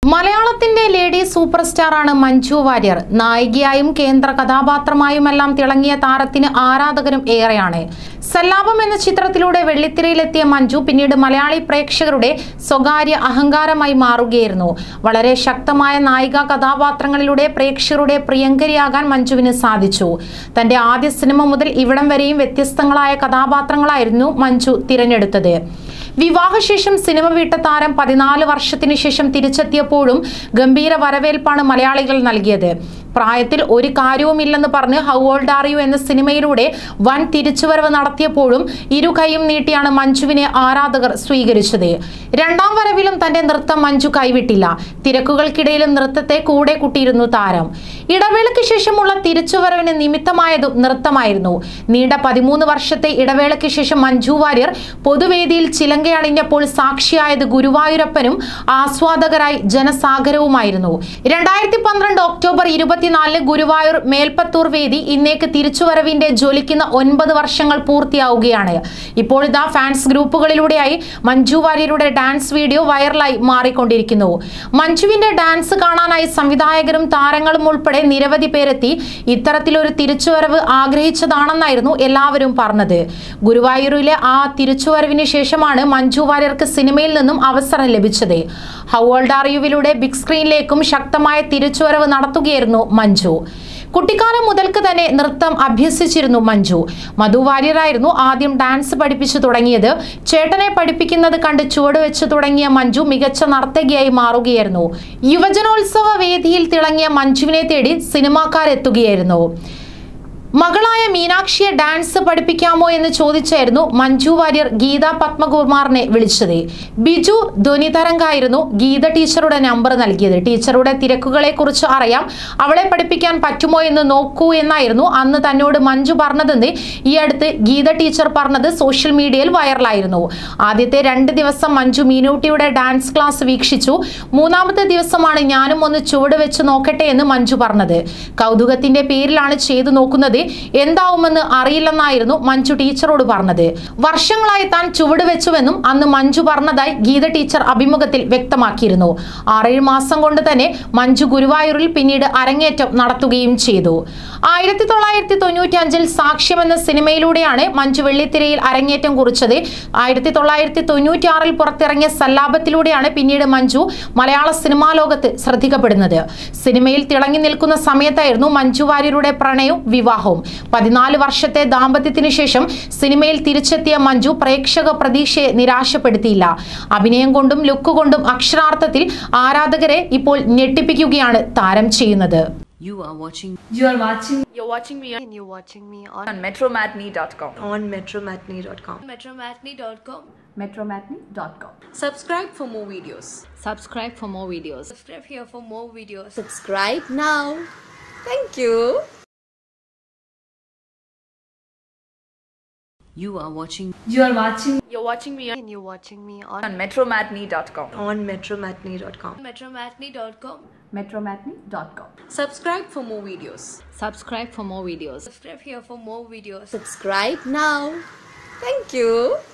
മലയാളത്തിന്റെ lady super സ്റ്റാറാണ് മഞ്ജു വാര്യർ നായികയായും കേന്ദ്ര കഥാപാത്രമായുമെല്ലാം തിളങ്ങിയ താരത്തിന് ആരാധകരും ഏറെയാണ് സല്ലാപം എന്ന ചിത്രത്തിലൂടെ വെള്ളിത്തിരയിലെത്തിയ മഞ്ജു പിന്നീട് മലയാളി പ്രേക്ഷകരുടെ സ്വകാര്യ അഹങ്കാരമായി മാറുകയായിരുന്നു വളരെ ശക്തമായ നായിക കഥാപാത്രങ്ങളിലൂടെ പ്രേക്ഷകരുടെ പ്രിയങ്കരിയാകാൻ മഞ്ജുവിന് സാധിച്ചു തന്റെ ആദ്യ സിനിമ മുതൽ ഇവിടം വരെയും വ്യത്യസ്തങ്ങളായ കഥാപാത്രങ്ങളായിരുന്നു മഞ്ജു തിരഞ്ഞെടുത്തത് വിവാഹശേഷം സിനിമ വിട്ട താരം പതിനാല് വർഷത്തിന് ശേഷം തിരിച്ചെത്തിയപ്പോഴും ഗംഭീര വരവേൽപ്പാണ് മലയാളികൾ നൽകിയത് പ്രായത്തിൽ ഒരു കാര്യവുമില്ലെന്ന് പറഞ്ഞ് ഹൗ ഓൾഡ് ആർ യു എന്ന സിനിമയിലൂടെ വൻ തിരിച്ചുവരവ് നടത്തിയപ്പോഴും ഇരു കൈയും നീട്ടിയാണ് മഞ്ജുവിനെ ആരാധകർ സ്വീകരിച്ചത് രണ്ടാം വരവിലും തന്റെ നൃത്തം മഞ്ജു കൈവിട്ടില്ല തിരക്കുകൾക്കിടയിലും നൃത്തത്തെ കൂടെ കൂട്ടിയിരുന്നു താരം ഇടവേളയ്ക്ക് ശേഷമുള്ള തിരിച്ചുവരവിന് നിമിത്തമായതും നൃത്തമായിരുന്നു നീണ്ട പതിമൂന്ന് വർഷത്തെ ഇടവേളയ്ക്ക് ശേഷം മഞ്ജു വാര്യർ പൊതുവേദിയിൽ ചിലങ്കയണിഞ്ഞപ്പോൾ സാക്ഷിയായത് ഗുരുവായൂരപ്പനും ആസ്വാദകരായി ജനസാഗരവുമായിരുന്നു രണ്ടായിരത്തി പന്ത്രണ്ട് ഒക്ടോബർ ഇരുപത്തിനാലിന് ഗുരുവായൂർ മേൽപ്പത്തൂർ വേദി ഇന്നേക്ക് തിരിച്ചുവരവിന്റെ ജ്വലിക്കുന്ന ഒൻപത് വർഷങ്ങൾ പൂർത്തിയാവുകയാണ് ഇപ്പോൾ ഇതാ ഫാൻസ് ഗ്രൂപ്പുകളിലൂടെയായി മഞ്ജു വാര്യരുടെ ഡാൻസ് വീഡിയോ വൈറലായി മാറിക്കൊണ്ടിരിക്കുന്നു മഞ്ജുവിന്റെ ഡാൻസ് കാണാനായി സംവിധായകരും താരങ്ങളും ഉൾപ്പെടെ നിരവധി പേരെത്തി ഇത്തരത്തിലൊരു തിരിച്ചുവരവ് ആഗ്രഹിച്ചതാണെന്നായിരുന്നു എല്ലാവരും പറഞ്ഞത് ഗുരുവായൂരിലെ ആ തിരിച്ചുവരവിന് ശേഷമാണ് മഞ്ജു വാര്യർക്ക് സിനിമയിൽ നിന്നും അവസരം ലഭിച്ചത് ഹൗ ഓൾഡ് ആർ യുവിലൂടെ ബിഗ് സ്ക്രീനിലേക്കും ശക്തമായ തിരിച്ചുവരവ് നടത്തുകയായിരുന്നു മഞ്ജു കുട്ടിക്കാലം മുതൽക്ക് തന്നെ നൃത്തം അഭ്യസിച്ചിരുന്നു മഞ്ജു മധു വാര്യരായിരുന്നു ആദ്യം ഡാൻസ് പഠിപ്പിച്ചു തുടങ്ങിയത് ചേട്ടനെ പഠിപ്പിക്കുന്നത് കണ്ട് ചുവട് വെച്ച് തുടങ്ങിയ മഞ്ജു മികച്ച നർത്തകിയായി മാറുകയായിരുന്നു യുവജനോത്സവ വേദിയിൽ തിളങ്ങിയ മഞ്ജുവിനെ തേടി സിനിമാക്കാരെത്തുകയായിരുന്നു മകളായ മീനാക്ഷിയെ ഡാൻസ് പഠിപ്പിക്കാമോ എന്ന് ചോദിച്ചായിരുന്നു മഞ്ജു വാര്യർ ഗീത പത്മകുമാറിനെ വിളിച്ചത് ബിജു ധ്വനിതരംഗായിരുന്നു ഗീത ടീച്ചറുടെ നമ്പർ നൽകിയത് ടീച്ചറുടെ തിരക്കുകളെ കുറിച്ച് അറിയാം അവളെ പഠിപ്പിക്കാൻ പറ്റുമോ എന്ന് നോക്കൂ എന്നായിരുന്നു അന്ന് തന്നോട് മഞ്ജു പറഞ്ഞതെന്ന് ഈ അടുത്ത് ഗീത ടീച്ചർ പറഞ്ഞത് സോഷ്യൽ മീഡിയയിൽ വൈറലായിരുന്നു ആദ്യത്തെ രണ്ട് ദിവസം മഞ്ജു മീനൂട്ടിയുടെ ഡാൻസ് ക്ലാസ് വീക്ഷിച്ചു മൂന്നാമത്തെ ദിവസമാണ് ഞാനും ഒന്ന് ചുവട് വെച്ച് നോക്കട്ടെ എന്ന് മഞ്ജു പറഞ്ഞത് കൗതുകത്തിന്റെ പേരിലാണ് ചെയ്തു നോക്കുന്നത് എന്താവുമെന്ന് അറിയില്ലെന്നായിരുന്നു മഞ്ജു ടീച്ചറോട് പറഞ്ഞത് വർഷങ്ങളായി താൻ ചുവട് വെച്ചുവെന്നും അന്ന് മഞ്ജു പറഞ്ഞതായി ഗീത ടീച്ചർ അഭിമുഖത്തിൽ വ്യക്തമാക്കിയിരുന്നു ആറേഴ് മാസം കൊണ്ട് തന്നെ മഞ്ജു ഗുരുവായൂരിൽ പിന്നീട് അരങ്ങേറ്റം നടത്തുകയും ചെയ്തു ആയിരത്തി തൊള്ളായിരത്തി തൊണ്ണൂറ്റി അഞ്ചിൽ സാക്ഷ്യം എന്ന സിനിമയിലൂടെയാണ് മഞ്ജു വെള്ളിത്തിരയിൽ അരങ്ങേറ്റം കുറിച്ചത് ആയിരത്തി തൊള്ളായിരത്തി തൊണ്ണൂറ്റി ആറിൽ പുറത്തിറങ്ങിയ സല്ലാപത്തിലൂടെയാണ് പിന്നീട് മഞ്ജു മലയാള സിനിമാ ലോകത്ത് ശ്രദ്ധിക്കപ്പെടുന്നത് സിനിമയിൽ തിളങ്ങി നിൽക്കുന്ന സമയത്തായിരുന്നു മഞ്ജു വാര്യരുടെ പ്രണയവും വിവാഹവും പതിനാല് വർഷത്തെ ദാമ്പത്യത്തിന് ശേഷം സിനിമയിൽ തിരിച്ചെത്തിയ മഞ്ജു പ്രേക്ഷക പ്രതീക്ഷയെ നിരാശപ്പെടുത്തിയില്ല അഭിനയം കൊണ്ടും ലുക്ക് കൊണ്ടും അക്ഷരാർത്ഥത്തിൽ ആരാധകരെ ഇപ്പോൾ ഞെട്ടിപ്പിക്കുകയാണ് താരം ചെയ്യുന്നത് You are watching You are watching You're watching me on, and you're watching me on, on metromatney.com. on metromatney.com. Metromatney.com. metromatney.com. Subscribe for more videos. subscribe for more videos. Subscribe here for more videos. Subscribe now. Thank you. You are watching You are watching You're watching me on, And you're watching me on, on metromatney.com. on metromatney.com. Metromatney.com. metromatney.com. Subscribe for more videos. subscribe for more videos. Subscribe here for more videos. Subscribe now. Thank you.